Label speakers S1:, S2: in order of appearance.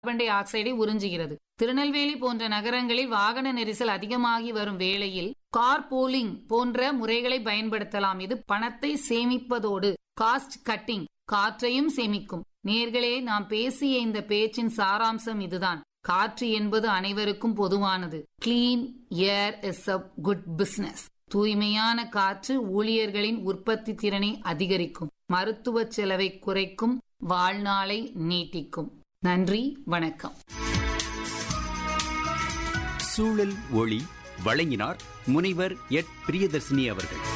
S1: carbon tie ஆக்சைடை உறிஞ்சுகிறது திருநெல்வேலி போன்ற நகரங்களில் வாகன நெரிசல் அதிகமாகி வரும் வேளையில் கார் பூலிங் போன்ற முறைகளை பயன்படுத்தலாம் இது பணத்தை சேமிப்பதோடு காஸ்ட் கட்டிங் காற்றையும் சேமிக்கும் நேர்களே நாம் பேசிய இந்த பேச்சின் சாராம்சம் இதுதான் காற்று என்பது அனைவருக்கும் பொதுவானது clean air is a good business தூய்மையான காற்று ஊழியர்களின் உற்பத்தி திறனை அதிகரிக்கும் மருத்துவ செலவை குறைக்கும் வாழ்நாளை நீட்டிக்கும் நன்றி வணக்கம்
S2: சூழல் ஒளி வழங்கினார் முனைவர் எட் பிரியதர்சினி அவர்கள்